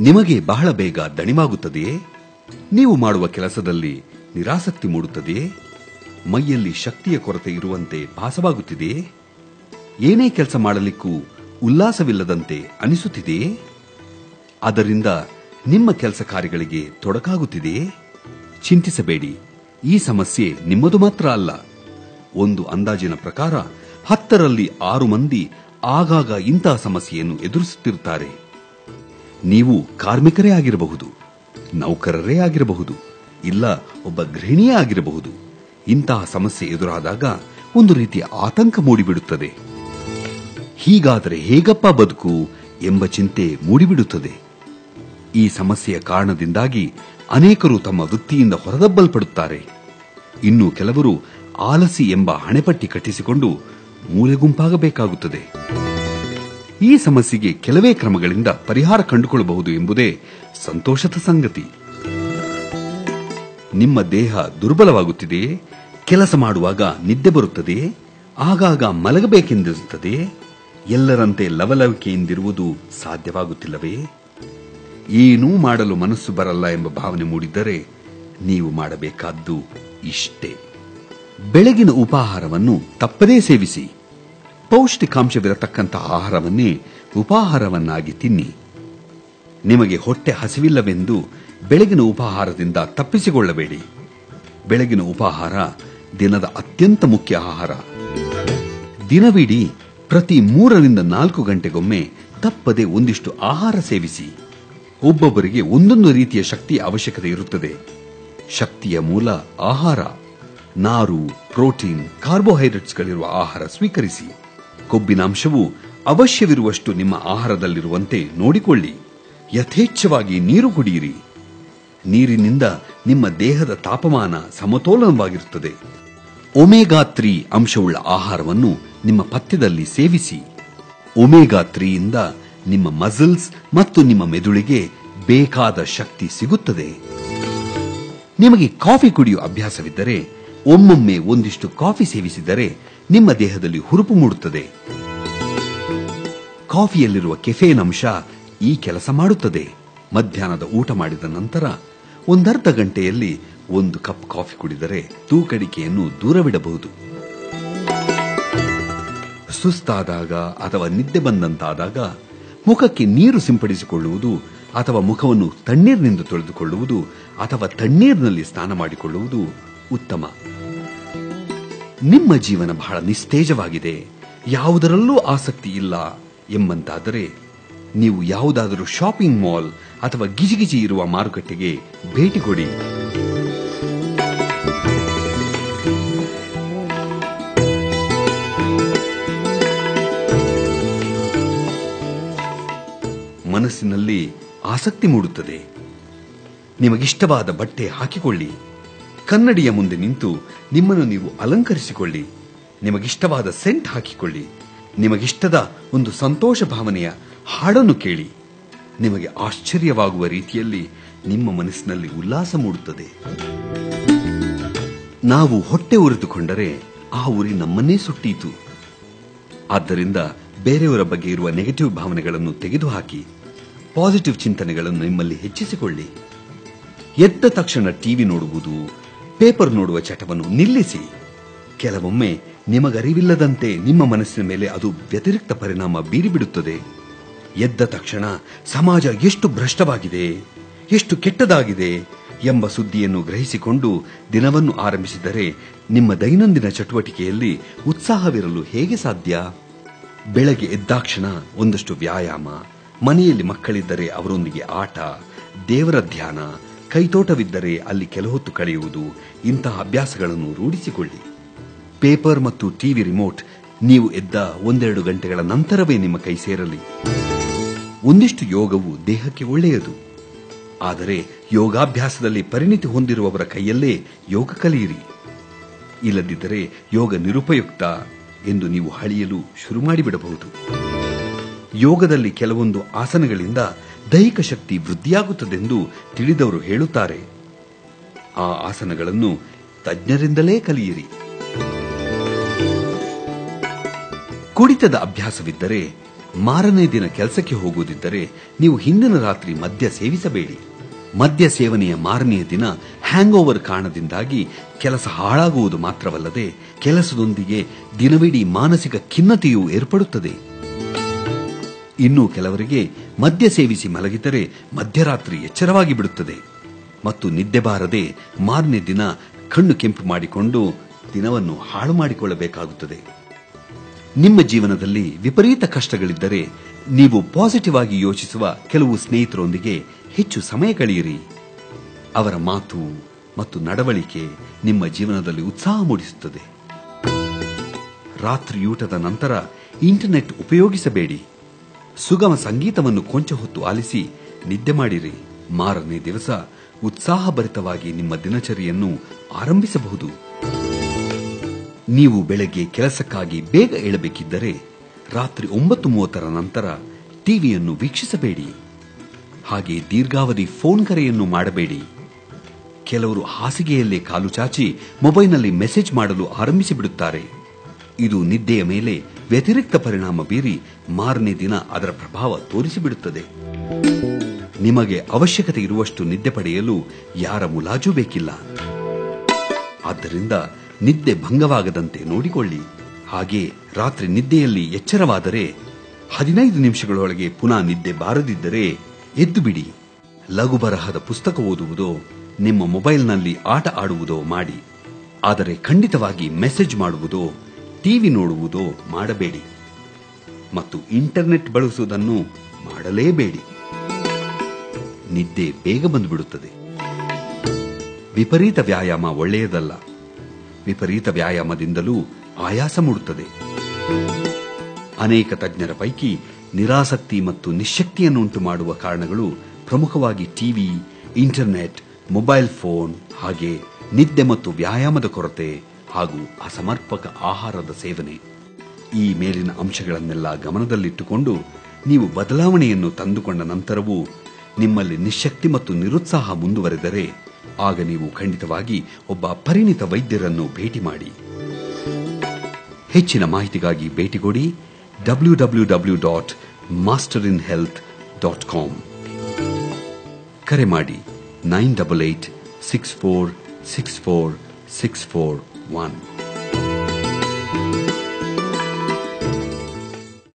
ನಿಮಗೆ ಬಹಳ ಬೇಗ ದಣಿವಾಗುತ್ತದೆಯೇ ನೀವು ಮಾಡುವ ಕೆಲಸದಲ್ಲಿ ನಿರಾಸಕ್ತಿ ಮೂಡುತ್ತದೆಯೇ ಮೈಯಲ್ಲಿ ಶಕ್ತಿಯ ಕೊರತೆ ಇರುವಂತೆ ಭಾಸವಾಗುತ್ತಿದೆಯೇ ಏನೇ ಕೆಲಸ ಮಾಡಲಿಕ್ಕೂ ಉಲ್ಲಾಸವಿಲ್ಲದಂತೆ ಅನಿಸುತ್ತಿದೆಯೇ ಅದರಿಂದ ನಿಮ್ಮ ಕೆಲಸ ಕಾರ್ಯಗಳಿಗೆ ತೊಡಕಾಗುತ್ತಿದೆಯೇ ಚಿಂತಿಸಬೇಡಿ ಈ ಸಮಸ್ಯೆ ನಿಮ್ಮದು ಮಾತ್ರ ಅಲ್ಲ ಒಂದು ಅಂದಾಜಿನ ಪ್ರಕಾರ ಹತ್ತರಲ್ಲಿ ಆರು ಮಂದಿ ಆಗಾಗ ಇಂತಹ ಸಮಸ್ಯೆಯನ್ನು ಎದುರಿಸುತ್ತಿರುತ್ತಾರೆ ನೀವು ಕಾರ್ಮಿಕರೇ ಆಗಿರಬಹುದು ನೌಕರರೇ ಆಗಿರಬಹುದು ಇಲ್ಲ ಒಬ್ಬ ಗೃಹಿಣಿಯೇ ಆಗಿರಬಹುದು ಇಂತಹ ಸಮಸ್ಯೆ ಎದುರಾದಾಗ ಒಂದು ರೀತಿಯ ಆತಂಕ ಮೂಡಿಬಿಡುತ್ತದೆ ಹೀಗಾದರೆ ಹೇಗಪ್ಪ ಬದುಕು ಎಂಬ ಚಿಂತೆ ಮೂಡಿಬಿಡುತ್ತದೆ ಈ ಸಮಸ್ಯೆಯ ಕಾರಣದಿಂದಾಗಿ ಅನೇಕರು ತಮ್ಮ ವೃತ್ತಿಯಿಂದ ಹೊರದಬ್ಬಲ್ಪಡುತ್ತಾರೆ ಇನ್ನು ಕೆಲವರು ಆಲಸಿ ಎಂಬ ಹಣೆಪಟ್ಟಿ ಕಟ್ಟಿಸಿಕೊಂಡು ಮೂಲೆಗುಂಪಾಗಬೇಕಾಗುತ್ತದೆ ಈ ಸಮಸ್ಯೆಗೆ ಕೆಲವೇ ಕ್ರಮಗಳಿಂದ ಪರಿಹಾರ ಕಂಡುಕೊಳ್ಳಬಹುದು ಎಂಬುದೇ ಸಂತೋಷದ ಸಂಗತಿ ನಿಮ್ಮ ದೇಹ ದುರ್ಬಲವಾಗುತ್ತಿದೆಯೇ ಕೆಲಸ ಮಾಡುವಾಗ ನಿದ್ದೆ ಬರುತ್ತದೆಯೇ ಆಗಾಗ ಮಲಗಬೇಕೆಂದಿರುತ್ತದೆಯೇ ಎಲ್ಲರಂತೆ ಲವಲವಿಕೆಯಿಂದಿರುವುದು ಸಾಧ್ಯವಾಗುತ್ತಿಲ್ಲವೇ ಏನೂ ಮಾಡಲು ಮನಸ್ಸು ಬರಲ್ಲ ಎಂಬ ಭಾವನೆ ಮೂಡಿದ್ದರೆ ನೀವು ಮಾಡಬೇಕಾದ್ದು ಇಷ್ಟೇ ಬೆಳಗಿನ ಉಪಾಹಾರವನ್ನು ತಪ್ಪದೇ ಸೇವಿಸಿ ಪೌಷ್ಟಿಕಾಂಶವಿರತಕ್ಕಂತಹ ಆಹಾರವನ್ನೇ ಉಪಾಹಾರವನ್ನಾಗಿ ತಿನ್ನಿ ನಿಮಗೆ ಹೊಟ್ಟೆ ಹಸಿವಿಲ್ಲವೆಂದು ಬೆಳಗಿನ ಉಪಾಹಾರದಿಂದ ತಪ್ಪಿಸಿಕೊಳ್ಳಬೇಡಿ ಬೆಳಗಿನ ಉಪಾಹಾರ ದಿನದ ಅತ್ಯಂತ ಮುಖ್ಯ ಆಹಾರ ದಿನವಿಡೀ ಪ್ರತಿ ಮೂರರಿಂದ ನಾಲ್ಕು ಗಂಟೆಗೊಮ್ಮೆ ತಪ್ಪದೆ ಒಂದಿಷ್ಟು ಆಹಾರ ಸೇವಿಸಿ ಒಬ್ಬೊಬ್ಬರಿಗೆ ಒಂದೊಂದು ರೀತಿಯ ಶಕ್ತಿಯ ಅವಶ್ಯಕತೆ ಇರುತ್ತದೆ ಶಕ್ತಿಯ ಮೂಲ ಆಹಾರ ನಾರು ಪ್ರೋಟೀನ್ ಕಾರ್ಬೋಹೈಡ್ರೇಟ್ಸ್ಗಳಿರುವ ಆಹಾರ ಸ್ವೀಕರಿಸಿ ಕೊಬ್ಬಿನಾಂಶವು ಅವಶ್ಯವಿರುವಷ್ಟು ನಿಮ್ಮ ಆಹಾರದಲ್ಲಿರುವಂತೆ ನೋಡಿಕೊಳ್ಳಿ ಯಥೇಚ್ಛವಾಗಿ ನೀರು ಕುಡಿಯಿರಿ ನೀರಿನಿಂದ ನಿಮ್ಮ ದೇಹದ ತಾಪಮಾನ ಸಮತೋಲನವಾಗಿರುತ್ತದೆ ಒಮೆಗಾ ತ್ರೀ ಅಂಶವುಳ್ಳ ಆಹಾರವನ್ನು ನಿಮ್ಮ ಪಥ್ಯದಲ್ಲಿ ಸೇವಿಸಿ ಒಮೆಗಾ ತ್ರೀಯಿಂದ ನಿಮ್ಮ ಮಸಲ್ಸ್ ಮತ್ತು ನಿಮ್ಮ ಮೆದುಳಿಗೆ ಬೇಕಾದ ಶಕ್ತಿ ಸಿಗುತ್ತದೆ ನಿಮಗೆ ಕಾಫಿ ಕುಡಿಯುವ ಅಭ್ಯಾಸವಿದ್ದರೆ ಒಮ್ಮೊಮ್ಮೆ ಒಂದಿಷ್ಟು ಕಾಫಿ ಸೇವಿಸಿದರೆ ನಿಮ್ಮ ದೇಹದಲ್ಲಿ ಹುರುಪು ಮೂಡುತ್ತದೆ ಕಾಫಿಯಲ್ಲಿರುವ ಕೆಫೇನ್ ಅಂಶ ಈ ಕೆಲಸ ಮಾಡುತ್ತದೆ ಮಧ್ಯಾಹ್ನದ ಊಟ ಮಾಡಿದ ನಂತರ ಒಂದರ್ಧ ಗಂಟೆಯಲ್ಲಿ ಒಂದು ಕಪ್ ಕಾಫಿ ಕುಡಿದರೆ ತೂಕಡಿಕೆಯನ್ನು ದೂರವಿಡಬಹುದು ಸುಸ್ತಾದಾಗ ಅಥವಾ ನಿದ್ದೆ ಬಂದಂತಾದಾಗ ಮುಖಕ್ಕೆ ನೀರು ಸಿಂಪಡಿಸಿಕೊಳ್ಳುವುದು ಅಥವಾ ಮುಖವನ್ನು ತಣ್ಣೀರಿನಿಂದ ತೊಳೆದುಕೊಳ್ಳುವುದು ಅಥವಾ ತಣ್ಣೀರಿನಲ್ಲಿ ಸ್ನಾನ ಮಾಡಿಕೊಳ್ಳುವುದು ಉತ್ತಮ ನಿಮ್ಮ ಜೀವನ ಬಹಳ ನಿಸ್ತೇಜವಾಗಿದೆ ಯಾವುದರಲ್ಲೂ ಆಸಕ್ತಿ ಇಲ್ಲ ಎಂಬಂತಾದರೆ ನೀವು ಯಾವುದಾದರೂ ಶಾಪಿಂಗ್ ಮಾಲ್ ಅಥವಾ ಗಿಜಿಗಿಜಿ ಇರುವ ಮಾರುಕಟ್ಟೆಗೆ ಭೇಟಿ ಕೊಡಿ ಮನಸ್ಸಿನಲ್ಲಿ ಆಸಕ್ತಿ ಮೂಡುತ್ತದೆ ನಿಮಗಿಷ್ಟವಾದ ಬಟ್ಟೆ ಹಾಕಿಕೊಳ್ಳಿ ಕನ್ನಡಿಯ ಮುಂದೆ ನಿಂತು ನಿಮ್ಮನ್ನು ನೀವು ಅಲಂಕರಿಸಿಕೊಳ್ಳಿ ನಿಮಗಿಷ್ಟವಾದ ಸೆಂಟ್ ಹಾಕಿಕೊಳ್ಳಿ ನಿಮಗಿಷ್ಟದ ಒಂದು ಸಂತೋಷ ಭಾವನೆಯ ಹಾಡನ್ನು ಕೇಳಿ ನಿಮಗೆ ಆಶ್ಚರ್ಯವಾಗುವ ರೀತಿಯಲ್ಲಿ ನಿಮ್ಮ ಮನಸ್ಸಿನಲ್ಲಿ ಉಲ್ಲಾಸ ಮೂಡುತ್ತದೆ ನಾವು ಹೊಟ್ಟೆ ಉರಿದುಕೊಂಡರೆ ಆ ಉರಿ ನಮ್ಮನ್ನೇ ಸುಟ್ಟೀತು ಆದ್ದರಿಂದ ಬೇರೆಯವರ ಬಗ್ಗೆ ಇರುವ ನೆಗೆಟಿವ್ ಭಾವನೆಗಳನ್ನು ತೆಗೆದುಹಾಕಿ ಪಾಸಿಟಿವ್ ಚಿಂತನೆಗಳನ್ನು ನಿಮ್ಮಲ್ಲಿ ಹೆಚ್ಚಿಸಿಕೊಳ್ಳಿ ಎದ್ದ ತಕ್ಷಣ ಟಿವಿ ನೋಡುವುದು ಪೇಪರ್ ನೋಡುವ ಚಟವನ್ನು ನಿಲ್ಲಿಸಿ ಕೆಲವೊಮ್ಮೆ ನಿಮಗರಿವಿಲ್ಲದಂತೆ ನಿಮ್ಮ ಮನಸ್ಸಿನ ಮೇಲೆ ಅದು ವ್ಯತಿರಿಕ್ತ ಪರಿಣಾಮ ಬೀರಿಬಿಡುತ್ತದೆ ಎದ್ದ ತಕ್ಷಣ ಸಮಾಜ ಎಷ್ಟು ಭ್ರಷ್ಟವಾಗಿದೆ ಎಷ್ಟು ಕೆಟ್ಟದಾಗಿದೆ ಎಂಬ ಸುದ್ದಿಯನ್ನು ಗ್ರಹಿಸಿಕೊಂಡು ದಿನವನ್ನು ಆರಂಭಿಸಿದರೆ ನಿಮ್ಮ ದೈನಂದಿನ ಚಟುವಟಿಕೆಯಲ್ಲಿ ಉತ್ಸಾಹವಿರಲು ಹೇಗೆ ಸಾಧ್ಯ ಬೆಳಗ್ಗೆ ಎದ್ದಾಕ್ಷಣ ಒಂದಷ್ಟು ವ್ಯಾಯಾಮ ಮನೆಯಲ್ಲಿ ಮಕ್ಕಳಿದ್ದರೆ ಅವರೊಂದಿಗೆ ಆಟ ದೇವರ ಧ್ಯಾನ ಕೈತೋಟವಿದ್ದರೆ ಅಲ್ಲಿ ಕೆಲಹೊತ್ತು ಕಳೆಯುವುದು ಇಂತಹ ಅಭ್ಯಾಸಗಳನ್ನು ರೂಢಿಸಿಕೊಳ್ಳಿ ಪೇಪರ್ ಮತ್ತು ಟಿವಿ ರಿಮೋಟ್ ನೀವು ಎದ್ದ ಒಂದೆರಡು ಗಂಟೆಗಳ ನಂತರವೇ ನಿಮ್ಮ ಕೈ ಸೇರಲಿ ಒಂದಿಷ್ಟು ಯೋಗವು ದೇಹಕ್ಕೆ ಒಳ್ಳೆಯದು ಆದರೆ ಯೋಗಾಭ್ಯಾಸದಲ್ಲಿ ಪರಿಣಿತಿ ಹೊಂದಿರುವವರ ಕೈಯಲ್ಲೇ ಯೋಗ ಕಲಿಯಿರಿ ಇಲ್ಲದಿದ್ದರೆ ಯೋಗ ನಿರುಪಯುಕ್ತ ಎಂದು ನೀವು ಹಳಿಯಲು ಶುರು ಮಾಡಿಬಿಡಬಹುದು ಯೋಗದಲ್ಲಿ ಕೆಲವೊಂದು ಆಸನಗಳಿಂದ ದೈಹಿಕ ಶಕ್ತಿ ವೃದ್ಧಿಯಾಗುತ್ತದೆಂದು ತಿಳಿದವರು ಹೇಳುತ್ತಾರೆ ಆ ಆಸನಗಳನ್ನು ತಜ್ಞರಿಂದಲೇ ಕಲಿಯಿರಿ ಕುಡಿತದ ಅಭ್ಯಾಸವಿದ್ದರೆ ಮಾರನೇ ದಿನ ಕೆಲಸಕ್ಕೆ ಹೋಗುವುದಿದ್ದರೆ ನೀವು ಹಿಂದಿನ ರಾತ್ರಿ ಮದ್ಯ ಸೇವಿಸಬೇಡಿ ಮದ್ಯ ಸೇವನೆಯ ಮಾರನೆಯ ದಿನ ಹ್ಯಾಂಗ್ ಓವರ್ ಕಾರಣದಿಂದಾಗಿ ಕೆಲಸ ಹಾಳಾಗುವುದು ಮಾತ್ರವಲ್ಲದೆ ಕೆಲಸದೊಂದಿಗೆ ದಿನವಿಡೀ ಮಾನಸಿಕ ಖಿನ್ನತೆಯೂ ಏರ್ಪಡುತ್ತದೆ ಇನ್ನು ಕೆಲವರಿಗೆ ಮದ್ಯ ಸೇವಿಸಿ ಮಲಗಿದರೆ ಮಧ್ಯರಾತ್ರಿ ಎಚ್ಚರವಾಗಿ ಬಿಡುತ್ತದೆ ಮತ್ತು ನಿದ್ದೆ ಬಾರದೆ ಮಾರನೇ ದಿನ ಕಣ್ಣು ಕೆಂಪು ಮಾಡಿಕೊಂಡು ದಿನವನ್ನು ಹಾಳು ಮಾಡಿಕೊಳ್ಳಬೇಕಾಗುತ್ತದೆ ನಿಮ್ಮ ಜೀವನದಲ್ಲಿ ವಿಪರೀತ ಕಷ್ಟಗಳಿದ್ದರೆ ನೀವು ಪಾಸಿಟಿವ್ ಆಗಿ ಯೋಚಿಸುವ ಕೆಲವು ಸ್ನೇಹಿತರೊಂದಿಗೆ ಹೆಚ್ಚು ಸಮಯ ಕಳೆಯಿರಿ ಅವರ ಮಾತು ಮತ್ತು ನಡವಳಿಕೆ ನಿಮ್ಮ ಜೀವನದಲ್ಲಿ ಉತ್ಸಾಹ ಮೂಡಿಸುತ್ತದೆ ರಾತ್ರಿಯೂಟದ ನಂತರ ಇಂಟರ್ನೆಟ್ ಉಪಯೋಗಿಸಬೇಡಿ ಸುಗಮ ಸಂಗೀತವನ್ನು ಕೊಂಚ ಹೊತ್ತು ಆಲಿಸಿ ನಿದ್ದೆ ಮಾಡಿರಿ ಮಾರನೇ ದಿವಸ ಉತ್ಸಾಹಭರಿತವಾಗಿ ನಿಮ್ಮ ದಿನಚರಿಯನ್ನು ಆರಂಭಿಸಬಹುದು ನೀವು ಬೆಳಗ್ಗೆ ಕೆಲಸಕ್ಕಾಗಿ ಬೇಗ ಏಳಬೇಕಿದ್ದರೆ ರಾತ್ರಿ ಒಂಬತ್ತು ಮೂವತ್ತರ ನಂತರ ಟಿವಿಯನ್ನು ವೀಕ್ಷಿಸಬೇಡಿ ಹಾಗೆ ದೀರ್ಘಾವಧಿ ಫೋನ್ ಕರೆಯನ್ನು ಮಾಡಬೇಡಿ ಕೆಲವರು ಹಾಸಿಗೆಯಲ್ಲೇ ಕಾಲು ಚಾಚಿ ಮೊಬೈಲ್ನಲ್ಲಿ ಮೆಸೇಜ್ ಮಾಡಲು ಆರಂಭಿಸಿಬಿಡುತ್ತಾರೆ ಇದು ನಿದ್ದೆಯ ಮೇಲೆ ವ್ಯತಿರಿಕ್ತ ಪರಿಣಾಮ ಬೀರಿ ಮಾರನೇ ದಿನ ಅದರ ಪ್ರಭಾವ ತೋರಿಸಿಬಿಡುತ್ತದೆ ನಿಮಗೆ ಅವಶ್ಯಕತೆ ಇರುವಷ್ಟು ನಿದ್ದೆ ಪಡೆಯಲು ಯಾರ ಮುಲಾಜೂ ಬೇಕಿಲ್ಲ ಆದ್ದರಿಂದ ನಿದ್ದೆ ಭಂಗವಾಗದಂತೆ ನೋಡಿಕೊಳ್ಳಿ ಹಾಗೆ ರಾತ್ರಿ ನಿದ್ದೆಯಲ್ಲಿ ಎಚ್ಚರವಾದರೆ ಹದಿನೈದು ನಿಮಿಷಗಳೊಳಗೆ ಪುನಃ ನಿದ್ದೆ ಬಾರದಿದ್ದರೆ ಎದ್ದು ಬಿಡಿ ಲಘು ಬರಹದ ಪುಸ್ತಕ ಓದುವುದೋ ನಿಮ್ಮ ಮೊಬೈಲ್ನಲ್ಲಿ ಆಟ ಆಡುವುದೋ ಮಾಡಿ ಆದರೆ ಖಂಡಿತವಾಗಿ ಮೆಸೇಜ್ ಮಾಡುವುದೋ ಟಿವಿ ನೋಡುವುದೋ ಮಾಡಬೇಡಿ ಮತ್ತು ಇಂಟರ್ನೆಟ್ ಬಳಸುವುದನ್ನು ಮಾಡಲೇಬೇಡಿ ನಿದ್ದೆ ಬೇಗ ಬಂದುಬಿಡುತ್ತದೆ ವಿಪರೀತ ವ್ಯಾಯಾಮ ಒಳ್ಳೆಯದಲ್ಲ ವಿಪರೀತ ವ್ಯಾಯಾಮದಿಂದಲೂ ಆಯಾಸ ಮೂಡುತ್ತದೆ ಅನೇಕ ತಜ್ಞರ ಪೈಕಿ ನಿರಾಸಕ್ತಿ ಮತ್ತು ನಿಶಕ್ತಿಯನ್ನುಂಟು ಮಾಡುವ ಕಾರಣಗಳು ಪ್ರಮುಖವಾಗಿ ಟಿವಿ ಇಂಟರ್ನೆಟ್ ಮೊಬೈಲ್ ಫೋನ್ ಹಾಗೆ ನಿದ್ದೆ ಮತ್ತು ವ್ಯಾಯಾಮದ ಕೊರತೆ ಹಾಗೂ ಅಸಮರ್ಪಕ ಆಹಾರದ ಸೇವನೆ ಈ ಮೇಲಿನ ಅಂಶಗಳನ್ನೆಲ್ಲ ಗಮನದಲ್ಲಿಟ್ಟುಕೊಂಡು ನೀವು ಬದಲಾವಣೆಯನ್ನು ತಂದುಕೊಂಡ ನಂತರವೂ ನಿಮ್ಮಲ್ಲಿ ನಿಶಕ್ತಿ ಮತ್ತು ನಿರುತ್ಸಾಹ ಮುಂದುವರೆದರೆ ಆಗ ನೀವು ಖಂಡಿತವಾಗಿ ಒಬ್ಬ ಪರಿಣಿತ ವೈದ್ಯರನ್ನು ಭೇಟಿ ಮಾಡಿ ಹೆಚ್ಚಿನ ಮಾಹಿತಿಗಾಗಿ ಭೇಟಿ ಕೊಡಿ W W W dot master in health dot com ಕರೆ ಮಾಡಿ nine double eight six four six four six four one